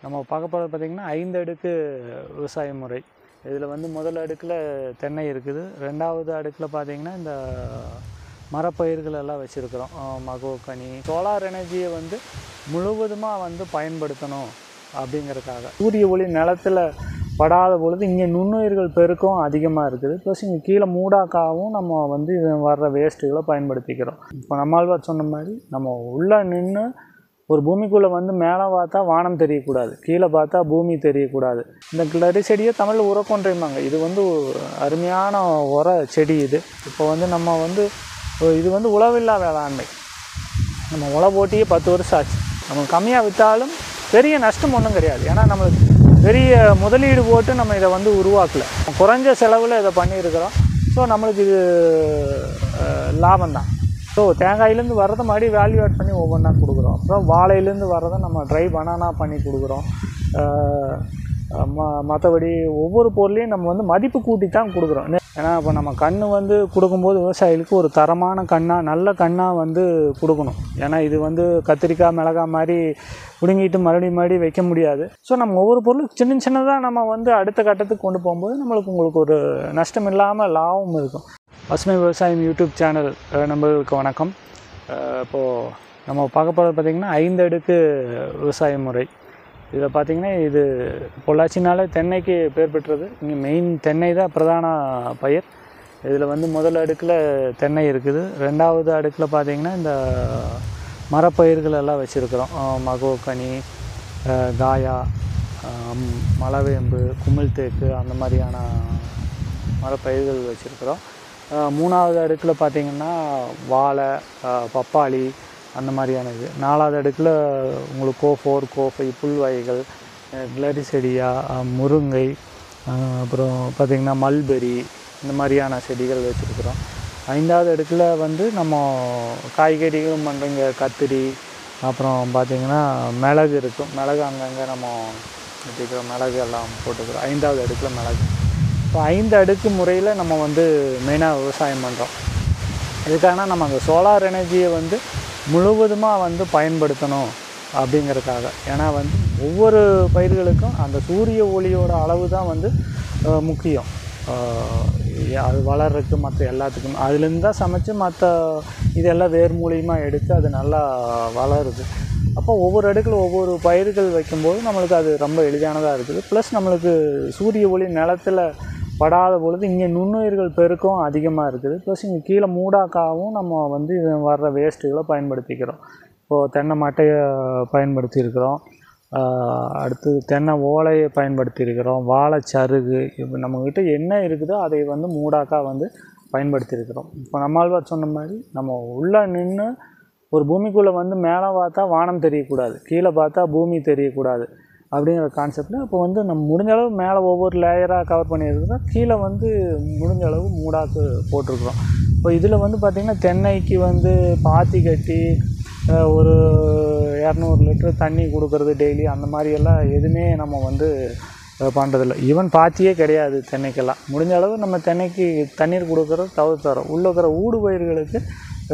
நம்ம பார்க்க போகிறது பார்த்திங்கன்னா ஐந்து அடுக்கு விவசாய முறை இதில் வந்து முதல் அடுக்கில் தென்னை இருக்குது ரெண்டாவது அடுக்கில் பார்த்திங்கன்னா இந்த மரப்பயிர்கள் எல்லாம் வச்சுருக்குறோம் மகோக்கனி சோலார் எனர்ஜியை வந்து முழுவதுமாக வந்து பயன்படுத்தணும் அப்படிங்கிறதுக்காக சூரிய ஒளி நிலத்தில் படாத பொழுது இங்கே நுண்ணுயிர்கள் பெருக்கம் அதிகமாக இருக்குது ப்ளஸ் இங்கே கீழே மூடாக்காவும் நம்ம வந்து இது வர்ற வேஸ்ட்டுகளை பயன்படுத்திக்கிறோம் இப்போ நம்மாழ்வார் சொன்ன மாதிரி நம்ம உள்ளே நின்று ஒரு பூமிக்குள்ளே வந்து மேலே பார்த்தா வானம் தெரியக்கூடாது கீழே பார்த்தா பூமி தெரியக்கூடாது இந்த கிளரி செடியை தமிழ் உரக்கொன்றைமாங்க இது வந்து ஒரு அருமையான உர செடி இது இப்போ வந்து நம்ம வந்து இது வந்து உழவில்லா வேளாண்மை நம்ம உழை போட்டியே பத்து வருஷம் ஆச்சு நம்ம கம்மியாக விற்றாலும் பெரிய நஷ்டம் ஒன்றும் கிடையாது ஏன்னா நம்மளுக்கு பெரிய முதலீடு போட்டு நம்ம இதை வந்து உருவாக்கல குறைஞ்ச செலவில் இதை பண்ணியிருக்கிறோம் ஸோ நம்மளுக்கு இது லாபம் தான் ஸோ தேங்காயிலேருந்து வர்றதை மறுபடியும் வேல்யூ ஆட் பண்ணி ஒவ்வொன்றா கொடுக்குறோம் அப்புறம் வாழையிலேருந்து வர்றதை நம்ம ட்ரை பனானா பண்ணி கொடுக்குறோம் ம மற்றபடி ஒவ்வொரு பொருளையும் நம்ம வந்து மதிப்பு கூட்டி தான் கொடுக்குறோம் ஏன்னா இப்போ நம்ம கண் வந்து கொடுக்கும்போது விவசாயிகளுக்கு ஒரு தரமான கண்ணாக நல்ல கண்ணாக வந்து கொடுக்கணும் ஏன்னா இது வந்து கத்திரிக்காய் மிளகாய் மாதிரி பிடுங்கிட்டு மறுபடியும் மறுபடியும் வைக்க முடியாது ஸோ நம்ம ஒவ்வொரு பொருளும் சின்ன சின்னதாக நம்ம வந்து அடுத்த கட்டத்துக்கு கொண்டு போகும்போது நம்மளுக்கு உங்களுக்கு ஒரு நஷ்டம் இல்லாமல் லாபம் இருக்கும் பசுமை விவசாயம் யூடியூப் சேனல் நண்பர்களுக்கு வணக்கம் இப்போது நம்ம பார்க்க போகிறது பார்த்திங்கன்னா ஐந்து அடுக்கு விவசாய முறை இதில் பார்த்திங்கன்னா இது பொள்ளாச்சினாலே தென்னைக்கு பேர் பெற்றது இங்கே மெயின் தென்னை தான் பிரதான பயிர் இதில் வந்து முதல் அடுக்கில் தென்னை இருக்குது ரெண்டாவது அடுக்கில் பார்த்திங்கன்னா இந்த மரப்பயிர்கள் எல்லாம் வச்சுருக்குறோம் மகோக்கனி காயா மலவேம்பு குமிழ் தேக்கு அந்த மாதிரியான மரப்பயிர்கள் வச்சுருக்குறோம் மூணாவது அடுக்கில் பார்த்திங்கன்னா வாழை பப்பாளி அந்த மாதிரியான இது நாலாவது அடுக்கில் உங்களுக்கு கோ ஃபோர் கோ ஃபைவ் புல் வகைகள் கிளரி செடியா முருங்கை அப்புறம் பார்த்திங்கன்னா மல்பெரி இந்த மாதிரியான செடிகள் வச்சுருக்குறோம் ஐந்தாவது அடுக்கில் வந்து நம்ம காய்கறிகளும் பண்ணுறீங்க கத்திரி அப்புறம் பார்த்திங்கன்னா மிளகு இருக்கும் மிளகு அங்கங்கே நம்ம வச்சுக்கிறோம் மிளகு எல்லாம் போட்டுக்கிறோம் ஐந்தாவது அடுக்கில் மிளகு இப்போ ஐந்து அடுக்கு முறையில் நம்ம வந்து மெயினாக விவசாயம் பண்ணுறோம் இதுக்காக நம்ம அந்த சோலார் எனர்ஜியை வந்து முழுவதுமாக வந்து பயன்படுத்தணும் அப்படிங்கிறதுக்காக ஏன்னா வந்து ஒவ்வொரு பயிர்களுக்கும் அந்த சூரிய ஒளியோட அளவு தான் வந்து முக்கியம் அது வளர்றதுக்கு மற்ற எல்லாத்துக்கும் அதுலேருந்து தான் சமைச்சு மற்ற இதெல்லாம் வேர் மூலியமாக எடுத்து அது நல்லா வளருது அப்போ ஒவ்வொரு அடுக்கில் ஒவ்வொரு பயிர்கள் வைக்கும்போது நம்மளுக்கு அது ரொம்ப எளிதானதாக இருக்குது ப்ளஸ் நம்மளுக்கு சூரிய ஒளி நிலத்தில் படாத பொழுது இங்கே நுண்ணுயிர்கள் பெருக்கம் அதிகமாக இருக்குது ப்ளஸ் இங்கே கீழே மூடாக்காவும் நம்ம வந்து இது வர்ற வேஸ்ட்டுகளை பயன்படுத்திக்கிறோம் இப்போது தென்னை மட்டையை பயன்படுத்தியிருக்கிறோம் அடுத்து தென்னை ஓலையை பயன்படுத்தியிருக்கிறோம் வாழைச்சருகு இப்போ நம்மக்கிட்ட என்ன இருக்குதோ அதை வந்து மூடாக்கா வந்து பயன்படுத்தியிருக்கிறோம் இப்போ நம்மாழ்வார் சொன்ன மாதிரி நம்ம உள்ளே நின்று ஒரு பூமிக்குள்ளே வந்து மேலே பார்த்தா வானம் தெரியக்கூடாது கீழே பார்த்தா பூமி தெரியக்கூடாது அப்படிங்கிற கான்செப்டில் இப்போ வந்து நம்ம முடிஞ்ச அளவு மேலே ஒவ்வொரு லேயராக கவர் பண்ணியிருக்கிறோம் கீழே வந்து முடிஞ்ச அளவு மூடாக்கு போட்டிருக்குறோம் இப்போ இதில் வந்து பார்த்திங்கன்னா தென்னைக்கு வந்து பாத்தி கட்டி ஒரு இரநூறு லிட்டர் தண்ணி கொடுக்குறது டெய்லி அந்த மாதிரியெல்லாம் எதுவுமே நம்ம வந்து பண்ணுறதில்ல ஈவன் பாத்தியே கிடையாது தென்னைக்கெல்லாம் முடிஞ்ச அளவு நம்ம தென்னைக்கு தண்ணீர் கொடுக்குறது தவிர்த்துறோம் உள்ளே இருக்கிற ஊடு பயிர்களுக்கு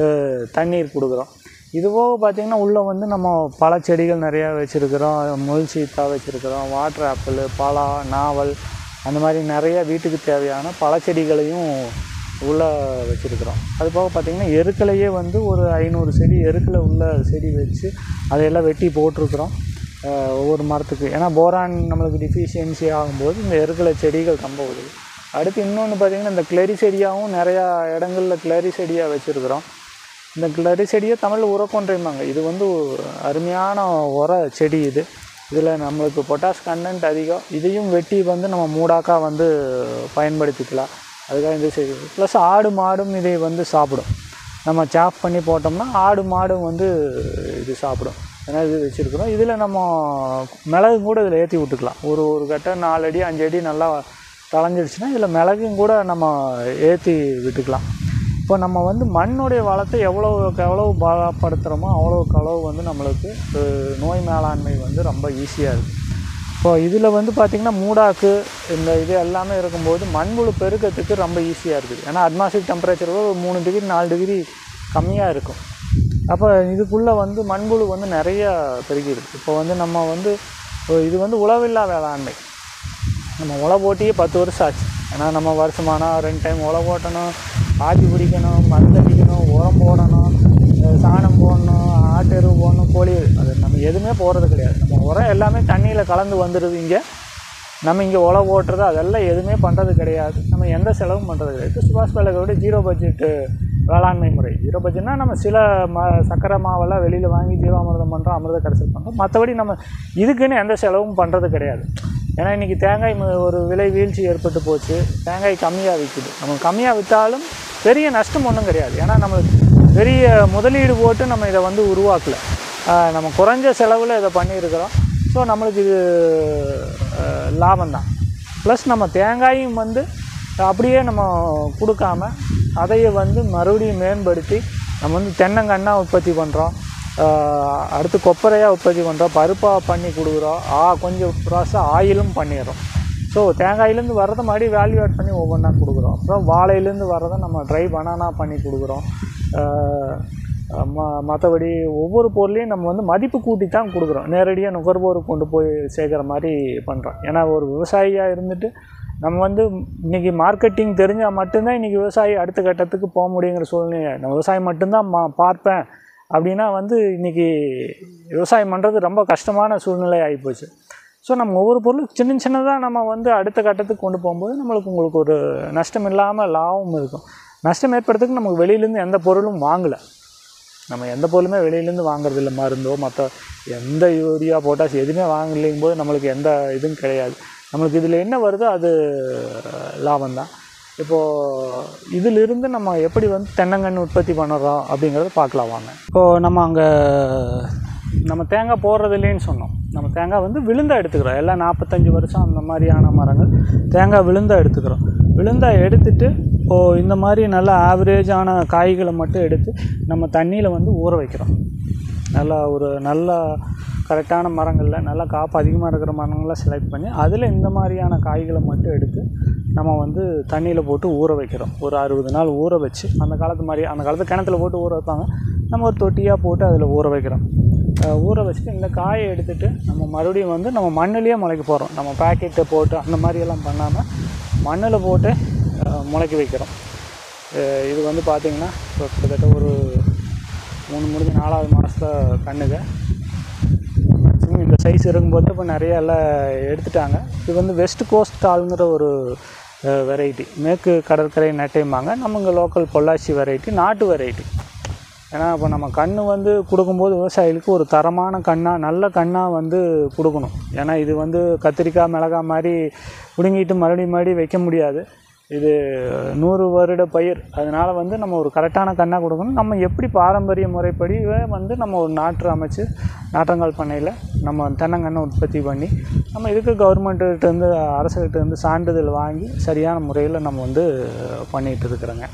தண்ணீர் கொடுக்குறோம் இது போக பார்த்திங்கன்னா உள்ளே வந்து நம்ம பழச்செடிகள் நிறையா வச்சுருக்குறோம் முள் சீத்தா வச்சுருக்குறோம் வாட்டர் ஆப்பிள் பலா நாவல் அந்த மாதிரி நிறையா வீட்டுக்கு தேவையான பழச்செடிகளையும் உள்ளே வச்சுருக்குறோம் அது போக பார்த்திங்கன்னா எருக்கலையே வந்து ஒரு ஐநூறு செடி எருக்கில் உள்ள செடி வச்சு அதையெல்லாம் வெட்டி போட்டிருக்குறோம் ஒவ்வொரு மரத்துக்கு ஏன்னா போரான் நம்மளுக்கு டிஃபிஷியன்சி ஆகும்போது இந்த எருக்கலை செடிகள் ரொம்ப உதவி அடுத்து இன்னொன்று பார்த்திங்கன்னா இந்த கிளரி செடியாகவும் நிறையா இடங்களில் கிளரி செடியாக வச்சுருக்குறோம் இந்த கிளரி செடியை தமிழ் உரக்கொன்றைமாங்க இது வந்து அருமையான உர செடி இது இதில் நம்மளுக்கு பொட்டாஷ் கண்டென்ட் அதிகம் இதையும் வெட்டி வந்து நம்ம மூடாக்கா வந்து பயன்படுத்திக்கலாம் அதுக்காக இந்த செடி ப்ளஸ் ஆடு மாடும் இதை வந்து சாப்பிடும் நம்ம சாப் பண்ணி போட்டோம்னா ஆடு மாடும் வந்து இது சாப்பிடும் ஏன்னா இது வச்சுருக்குறோம் இதில் நம்ம மிளகு கூட இதில் ஏற்றி விட்டுக்கலாம் ஒரு ஒரு கட்டை நாலு அடி அஞ்சு அடி நல்லா தளைஞ்சிடுச்சுன்னா இதில் மிளகும் கூட நம்ம ஏற்றி விட்டுக்கலாம் இப்போ நம்ம வந்து மண்ணுடைய வளத்தை எவ்வளோக்கு எவ்வளோ பலப்படுத்துகிறோமோ அவ்வளோக்கு அளவு வந்து நம்மளுக்கு நோய் மேலாண்மை வந்து ரொம்ப ஈஸியாக இருக்குது இப்போ இதில் வந்து பார்த்திங்கன்னா மூடாக்கு இந்த இது எல்லாமே இருக்கும்போது மண்புழு பெருக்கத்துக்கு ரொம்ப ஈஸியாக இருக்குது ஏன்னா அட்மாஸ்பிக் டெம்பரேச்சர் ஒரு மூணு டிகிரி நாலு டிகிரி கம்மியாக இருக்கும் அப்போ இதுக்குள்ளே வந்து மண்புழு வந்து நிறையா பெருகிடுது இப்போ வந்து நம்ம வந்து ஸோ இது வந்து உழவில்லா வேளாண்மை நம்ம உழவு போட்டியே பத்து வருஷம் ஆச்சு ஏன்னா நம்ம வருஷமானா ரெண்டு டைம் உழவு ஓட்டணும் ஆட்டி பிடிக்கணும் மருந்து அடிக்கணும் உரம் போடணும் அஹ் சாணம் போடணும் ஆட்டு எருவு போடணும் கோழி எரு. அது நம்ம எதுவுமே போடுறது கிடையாது நம்ம உரம் எல்லாமே தண்ணியில் கலந்து வந்துடுது இங்கே நம்ம இங்கே உழவு ஓட்டுறது அதெல்லாம் எதுவுமே பண்ணுறது கிடையாது நம்ம எந்த செலவும் பண்ணுறது கிடையாது இது சுபாஷ் பேலகரோட ஜீரோ பட்ஜெட்டு வேளாண்மை முறை ஜீரோ பட்ஜெட்னா நம்ம சில ம சக்கரை மாவெல்லாம் வெளியில் வாங்கி ஜீவாமிர்தம் பண்ணுறோம் அமிர்த கரைசல் பண்ணுறோம் மற்றபடி நம்ம இதுக்குன்னு எந்த செலவும் பண்ணுறது கிடையாது ஏன்னா இன்றைக்கி தேங்காய் ம- ஒரு விலை வீழ்ச்சி ஏற்பட்டு போச்சு தேங்காய் கம்மியாக விற்குது நம்ம கம்மியாக விற்றாலும் பெரிய நஷ்டம் ஒன்றும் கிடையாது ஏன்னா நம்மளுக்கு பெரிய முதலீடு போட்டு நம்ம இதை வந்து உருவாக்கலை ஆஹ் நம்ம குறைஞ்ச செலவில் இதை பண்ணியிருக்கிறோம் ஸோ நம்மளுக்கு இது லாபம் தான் ப்ளஸ் நம்ம தேங்காயும் வந்து அப்படியே நம்ம கொடுக்காம அதையே வந்து மறுபடியும் மேம்படுத்தி நம்ம வந்து தென்னங்கன்னா உற்பத்தி பண்ணுறோம் அடுத்து கொப்பரையாக உற்பத்தி பண்ணுறோம் பருப்பாக பண்ணி கொடுக்குறோம் ஆ கொஞ்சம் ப்ராசஸ் ஆயிலும் பண்ணிடுறோம் ஸோ தேங்காயிலேருந்து வரதை மறுபடியும் வேல்யூ ஆட் பண்ணி ஒவ்வொன்றா கொடுக்குறோம் அப்புறம் வாழையிலேருந்து வரதை நம்ம ட்ரை பனானா பண்ணி கொடுக்குறோம் ம மற்றபடி ஒவ்வொரு பொருளையும் நம்ம வந்து மதிப்பு கூட்டி தான் கொடுக்குறோம் நேரடியாக நுகர்வோருக்கு கொண்டு போய் சேர்க்குற மாதிரி பண்ணுறோம் ஏன்னா ஒரு விவசாயியாக இருந்துட்டு நம்ம வந்து இன்றைக்கி மார்க்கெட்டிங் தெரிஞ்சால் மட்டும்தான் இன்றைக்கி விவசாயி அடுத்த கட்டத்துக்கு போக முடியுங்கிற சூழ்நிலை நான் விவசாயம் மட்டும்தான் மா பார்ப்பேன் அப்படின்னா வந்து இன்றைக்கி விவசாயம் பண்ணுறது ரொம்ப கஷ்டமான சூழ்நிலை ஆகிப்போச்சு ஸோ நம்ம ஒவ்வொரு பொருளும் சின்ன சின்னதாக நம்ம வந்து அடுத்த கட்டத்துக்கு கொண்டு போகும்போது நம்மளுக்கு உங்களுக்கு ஒரு நஷ்டம் இல்லாமல் லாபம் இருக்கும் நஷ்டம் ஏற்படுறதுக்கு நமக்கு வெளியிலேருந்து எந்த பொருளும் வாங்கலை நம்ம எந்த பொருளுமே வெளியிலேருந்து வாங்குறது இல்லை மருந்தோ மற்ற எந்த யூரியா பொட்டாஸ் எதுவுமே வாங்கலைங்கும் போது நம்மளுக்கு எந்த இதுவும் கிடையாது நம்மளுக்கு இதில் என்ன வருதோ அது லாபம் தான் இப்போது இதிலிருந்து நம்ம எப்படி வந்து தென்னங்கன்று உற்பத்தி பண்ணுறோம் அப்படிங்கிறத பார்க்கலாம் வாங்க இப்போது நம்ம அங்கே நம்ம தேங்காய் போடுறது இல்லைன்னு சொன்னோம் நம்ம தேங்காய் வந்து விழுந்தா எடுத்துக்கிறோம் எல்லாம் நாற்பத்தஞ்சு வருஷம் அந்த மாதிரியான மரங்கள் தேங்காய் விழுந்தா எடுத்துக்கிறோம் விழுந்தா எடுத்துட்டு இப்போது இந்த மாதிரி நல்ல ஆவரேஜான காய்களை மட்டும் எடுத்து நம்ம தண்ணியில் வந்து ஊற வைக்கிறோம் நல்லா ஒரு நல்ல கரெக்டான மரங்களில் நல்லா காப்பு அதிகமாக இருக்கிற மரங்களை செலக்ட் பண்ணி அதில் இந்த மாதிரியான காய்களை மட்டும் எடுத்து நம்ம வந்து தண்ணியில் போட்டு ஊற வைக்கிறோம் ஒரு அறுபது நாள் ஊற வச்சு அந்த காலத்து மாதிரி அந்த காலத்து கிணத்துல போட்டு ஊற வைப்பாங்க நம்ம ஒரு தொட்டியாக போட்டு அதில் ஊற வைக்கிறோம் அஹ் ஊற வச்சுட்டு இந்த காயை எடுத்துட்டு நம்ம மறுபடியும் வந்து நம்ம மண்ணுலேயே முளைக்க போகிறோம் நம்ம பேக்கெட்டை போட்டு அந்த மாதிரியெல்லாம் பண்ணாமல் மண்ணில் போட்டு அஹ் முளைக்க வைக்கிறோம் அஹ் இது வந்து பார்த்திங்கன்னா இப்போ கிட்டத்தட்ட ஒரு மூணு முடிஞ்சு நாலாவது மாதத்தில் கண்ணுங்க மேக்ஸிமம் இந்த சைஸ் இருக்கும்போது இப்போ நிறைய எல்லாம் எடுத்துட்டாங்க இது வந்து வெஸ்ட் கோஸ்ட் ஆளுங்கிற ஒரு வெரைட்டி மேற்கு கடற்கரை நட்டைம்பாங்க நம்ம இங்கே லோக்கல் பொள்ளாச்சி வெரைட்டி நாட்டு வெரைட்டி ஏன்னா இப்போ நம்ம கன்று வந்து கொடுக்கும்போது விவசாயிகளுக்கு ஒரு தரமான கண்ணாக நல்ல கண்ணாக வந்து கொடுக்கணும் ஏன்னா இது வந்து கத்திரிக்காய் மிளகாய் மாதிரி பிடுங்கிட்டு மறுபடியும் மறுபடியும் வைக்க முடியாது இது நூறு வருட பயிர் அதனால் வந்து நம்ம ஒரு கரெக்டான கண்ணாக கொடுக்கணும் நம்ம எப்படி பாரம்பரிய முறைப்படி வந்து நம்ம ஒரு நாற்று அமைச்சு நாற்றங்கால் பண்ணையில் நம்ம தென்னங்கன்று உற்பத்தி பண்ணி நம்ம இதுக்கு கவர்மெண்ட்டுகிட்டேருந்து அரசுகிட்டேருந்து சான்றிதழ் வாங்கி சரியான முறையில் நம்ம வந்து பண்ணிகிட்டு இருக்கிறோங்க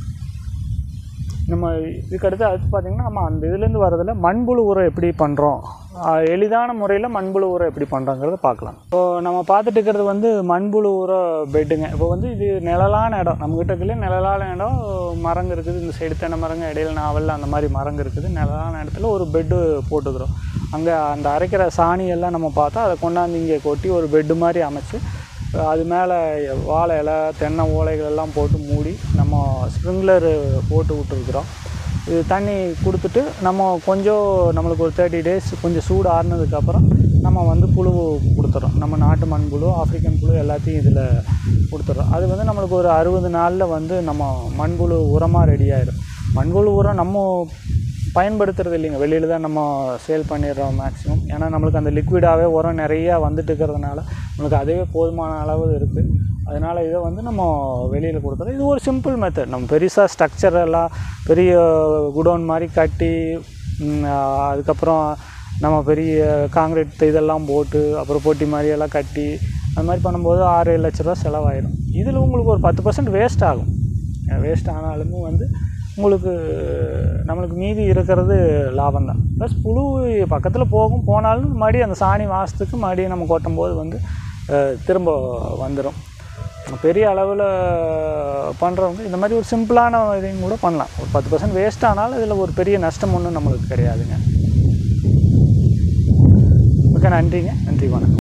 நம்ம இதுக்கடுத்து அடுத்து பார்த்திங்கன்னா நம்ம அந்த இதுலேருந்து வரதில் மண்புழு உரம் எப்படி பண்ணுறோம் எளிதான முறையில் மண்புழு உரம் எப்படி பண்ணுறோங்கிறத பார்க்கலாம் இப்போது நம்ம பார்த்துட்டு இருக்கிறது வந்து மண்புழு உர பெட்டுங்க இப்போ வந்து இது நிழலான இடம் நம்மக்கிட்ட இருக்கிற நிழலான இடம் மரங்க இருக்குது இந்த சைடு தென்னை மரங்க இடையில நாவல் அந்த மாதிரி மரங்க இருக்குது நிழலான இடத்துல ஒரு பெட்டு போட்டுக்கிறோம் அங்கே அந்த அரைக்கிற சாணி எல்லாம் நம்ம பார்த்தா அதை கொண்டாந்து இங்கே கொட்டி ஒரு பெட்டு மாதிரி அமைச்சு அது மேலே வாழை இலை தென்னை ஓலைகள் எல்லாம் போட்டு மூடி நம்ம ஸ்ப்ரிங்க்லர் போட்டு விட்டுருக்குறோம் இது தண்ணி கொடுத்துட்டு நம்ம கொஞ்சம் நம்மளுக்கு ஒரு தேர்ட்டி டேஸ் கொஞ்சம் சூடு ஆறுனதுக்கப்புறம் நம்ம வந்து புழு கொடுத்துறோம் நம்ம நாட்டு மண்புழு ஆஃப்ரிக்கன் புழு எல்லாத்தையும் இதில் கொடுத்துட்றோம் அது வந்து நம்மளுக்கு ஒரு அறுபது நாளில் வந்து நம்ம மண்புழு உரமாக ரெடி ஆயிடும் மண்புழு உரம் நம்ம பயன்படுத்துறது இல்லைங்க வெளியில் தான் நம்ம சேல் பண்ணிடுறோம் மேக்ஸிமம் ஏன்னா நம்மளுக்கு அந்த லிக்விடாகவே உரம் நிறையா வந்துட்டு இருக்கிறதுனால நம்மளுக்கு அதுவே போதுமான அளவு இருக்குது அதனால் இதை வந்து நம்ம வெளியில் கொடுத்துறோம் இது ஒரு சிம்பிள் மெத்தட் நம்ம பெருசாக ஸ்ட்ரக்சர் எல்லாம் பெரிய குடோன் மாதிரி கட்டி ம், அதுக்கப்புறம் நம்ம பெரிய காங்கிரீட் இதெல்லாம் போட்டு அப்புறம் போட்டி மாதிரி எல்லாம் கட்டி அது மாதிரி பண்ணும்போது ஆறு ஏழு லட்ச ரூபா செலவாயிடும் இதில் உங்களுக்கு ஒரு பத்து பர்சன்ட் வேஸ்ட் ஆகும் வேஸ்ட் ஆனாலுமே வந்து உங்களுக்கு நம்மளுக்கு மீதி இருக்கிறது லாபம் தான் ப்ளஸ் புழு பக்கத்தில் போகும் போனாலும் மறுபடியும் அந்த சாணி வாசத்துக்கு மறுபடியும் நம்ம கொட்டும் போது வந்து அஹ், திரும்ப வந்துடும் பெரிய அளவில் பண்ணுறவங்க இந்த மாதிரி ஒரு சிம்பிளான இதையும் கூட பண்ணலாம் ஒரு பத்து பர்சன்ட் வேஸ்ட் ஆனாலும் இதில் ஒரு பெரிய நஷ்டம் ஒன்றும் நம்மளுக்கு கிடையாதுங்க இப்போ மிக்க நன்றிங்க நன்றி வணக்கம்